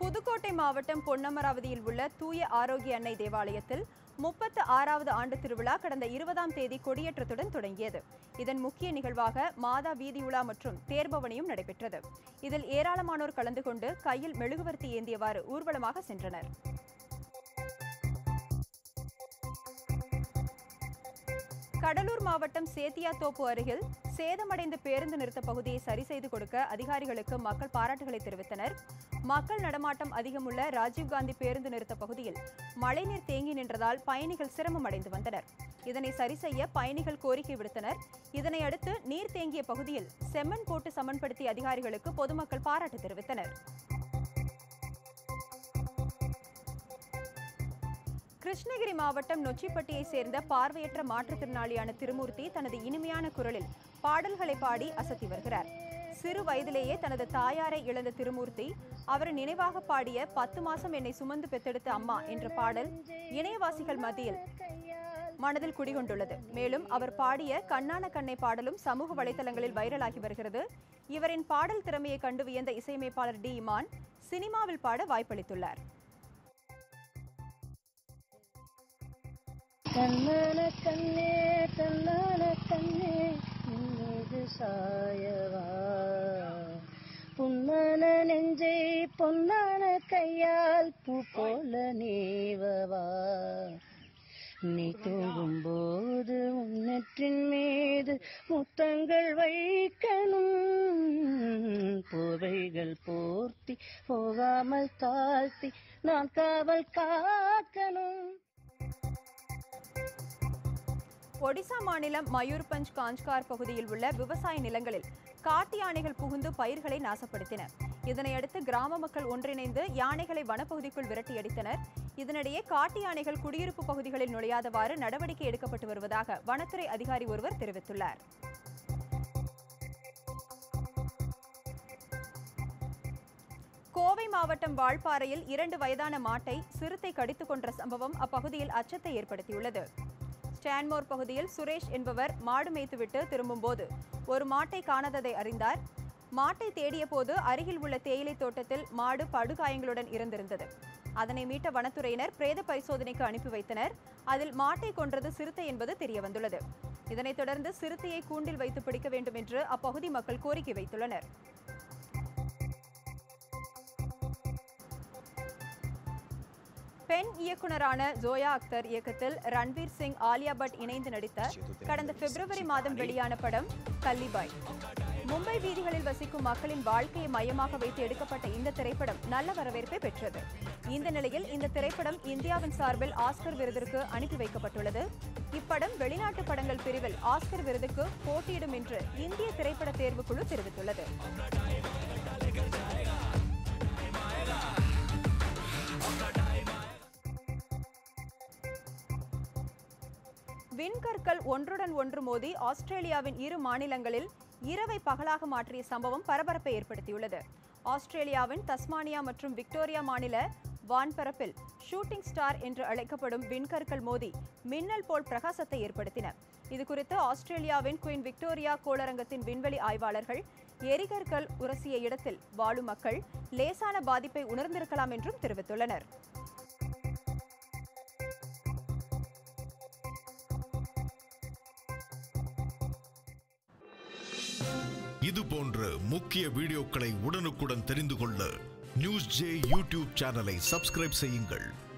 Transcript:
புதுக்கோட்டை மாவட்டம் பொன்னமராவதியில் உள்ள தூய ஆரோக்கிய அன்னை தேவாலயத்தில் முப்பத்து ஆறாவது ஆண்டு திருவிழா கடந்த இருபதாம் தேதி கொடியேற்றத்துடன் தொடங்கியது இதன் முக்கிய நிகழ்வாக மாதா வீதி உலா மற்றும் தேர்பவனியும் நடைபெற்றது இதில் ஏராளமானோர் கலந்து கொண்டு கையில் மெழுகுவர்த்தி ஏந்தியவாறு ஊர்வலமாக சென்றனர் கடலூர் மாவட்டம் சேத்தியாத்தோப்பு அருகில் சேதமடைந்த பேருந்து நிறுத்த பகுதியை சரி செய்து கொடுக்க அதிகாரிகளுக்கு மக்கள் பாராட்டுகளை தெரிவித்தனர் மக்கள் நடமாட்டம் அதிகமுள்ள ராஜீவ்காந்தி பேருந்து நிறுத்த பகுதியில் மழைநீர் தேங்கி நின்றதால் பயணிகள் சிரமம் அடைந்து வந்தனர் இதனை சரி செய்ய பயணிகள் கோரிக்கை விடுத்தனர் இதனை அடுத்து நீர் தேங்கிய பகுதியில் செம்மண் போட்டு சமன்படுத்திய அதிகாரிகளுக்கு பொதுமக்கள் பாராட்டு தெரிவித்தனர் கிருஷ்ணகிரி மாவட்டம் நொச்சிப்பட்டியை சேர்ந்த பார்வையற்ற மாற்றுத்திறனாளியான திருமூர்த்தி தனது இனிமையான குரலில் பாடல்களை பாடி அசத்தி வருகிறார் சிறு வயதிலேயே தனது தாயாரை இழந்த திருமூர்த்தி அவர் நினைவாக பாடிய பத்து மாசம் என்னை சுமந்து பெத்தெடுத்த அம்மா என்ற பாடல் இணையவாசிகள் மத்தியில் மனதில் குடிகொண்டுள்ளது மேலும் அவர் பாடிய கண்ணான கண்ணை பாடலும் சமூக வலைதளங்களில் வைரலாகி வருகிறது இவரின் பாடல் திறமையை கண்டு வியந்த இசையமைப்பாளர் டி இமான் சினிமாவில் பாட வாய்ப்பளித்துள்ளார் கண்ணான கண்ணே கண்ணான கண்ணே நின்மீது சாயவா புன்னான நெஞ்சை பொன்னான கையால் பூ போல நீவவா நீ தூங்கும் போது உன்னற்றின் மீது முத்தங்கள் வைக்கணும் போவைகள் போர்த்தி போகாமல் தாழ்த்தி நான் காவல் காக்கணும் ஒடிசா மாநிலம் மயூர்பஞ்ச் காஞ்ச்கார் பகுதியில் உள்ள விவசாய நிலங்களில் காட்டு யானைகள் புகுந்து பயிர்களை நாசப்படுத்தின இதனையடுத்து கிராம மக்கள் ஒன்றிணைந்து யானைகளை வனப்பகுதிக்குள் விரட்டியடித்தனர் இதனிடையே காட்டு யானைகள் குடியிருப்பு பகுதிகளில் நுழையாதவாறு நடவடிக்கை எடுக்கப்பட்டு வருவதாக வனத்துறை அதிகாரி ஒருவர் தெரிவித்துள்ளார் கோவை மாவட்டம் வால்பாறையில் இரண்டு வயதான மாட்டை சிறுத்தை கடித்துக் கொன்ற சம்பவம் அப்பகுதியில் அச்சத்தை ஏற்படுத்தியுள்ளது ஸ்டான்மோர் பகுதியில் சுரேஷ் என்பவர் மாடு மேய்த்துவிட்டு திரும்பும்போது ஒரு மாட்டை காணாததை அறிந்தார் மாட்டை தேடிய போது அருகில் உள்ள தேயிலை தோட்டத்தில் மாடு படுகாயங்களுடன் இறந்திருந்தது அதனை மீட்ட வனத்துறையினர் பிரேத பரிசோதனைக்கு அனுப்பி வைத்தனர் அதில் மாட்டை கொன்றது சிறுத்தை என்பது தெரியவந்துள்ளது இதனைத் தொடர்ந்து சிறுத்தையை கூண்டில் வைத்து பிடிக்க வேண்டும் என்று அப்பகுதி மக்கள் கோரிக்கை வைத்துள்ளனர் பெண் இயக்குனரான ஜோயா அக்தர் இயக்கத்தில் ரன்வீர் சிங் ஆலியா பட் இணைந்து நடித்த கடந்த பிப்ரவரி மாதம் வெளியான படம் கல்லிபாய் மும்பை வீதிகளில் வசிக்கும் மக்களின் வாழ்க்கையை மையமாக வைத்து எடுக்கப்பட்ட இந்த திரைப்படம் நல்ல வரவேற்பை பெற்றது இந்த நிலையில் இந்த திரைப்படம் இந்தியாவின் சார்பில் ஆஸ்கர் விருதிற்கு அனுப்பி வைக்கப்பட்டுள்ளது இப்படம் வெளிநாட்டு படங்கள் பிரிவில் ஆஸ்கர் விருதுக்கு போட்டியிடும் என்று இந்திய திரைப்பட தேர்வுக்குழு தெரிவித்துள்ளது விண்கற்கள் ஒன்றுடன் ஒன்று மோதி ஆஸ்திரேலியாவின் இரு மாநிலங்களில் இரவை பகலாக மாற்றிய சம்பவம் பரபரப்பை ஏற்படுத்தியுள்ளது ஆஸ்திரேலியாவின் தஸ்மானியா மற்றும் விக்டோரியா மாநில வான்பரப்பில் ஷூட்டிங் ஸ்டார் என்று அழைக்கப்படும் விண்கற்கள் மோதி மின்னல் போல் பிரகாசத்தை ஏற்படுத்தின இதுகுறித்து ஆஸ்திரேலியாவின் குயின் விக்டோரியா கோளரங்கத்தின் விண்வெளி ஆய்வாளர்கள் எரிகற்கள் உரசிய இடத்தில் வாழும் மக்கள் லேசான பாதிப்பை உணர்ந்திருக்கலாம் என்றும் தெரிவித்துள்ளனர் இது போன்ற முக்கிய வீடியோக்களை உடனுக்குடன் தெரிந்து கொள்ள நியூஸ் ஜே யூடியூப் சேனலை சப்ஸ்கிரைப் செய்யுங்கள்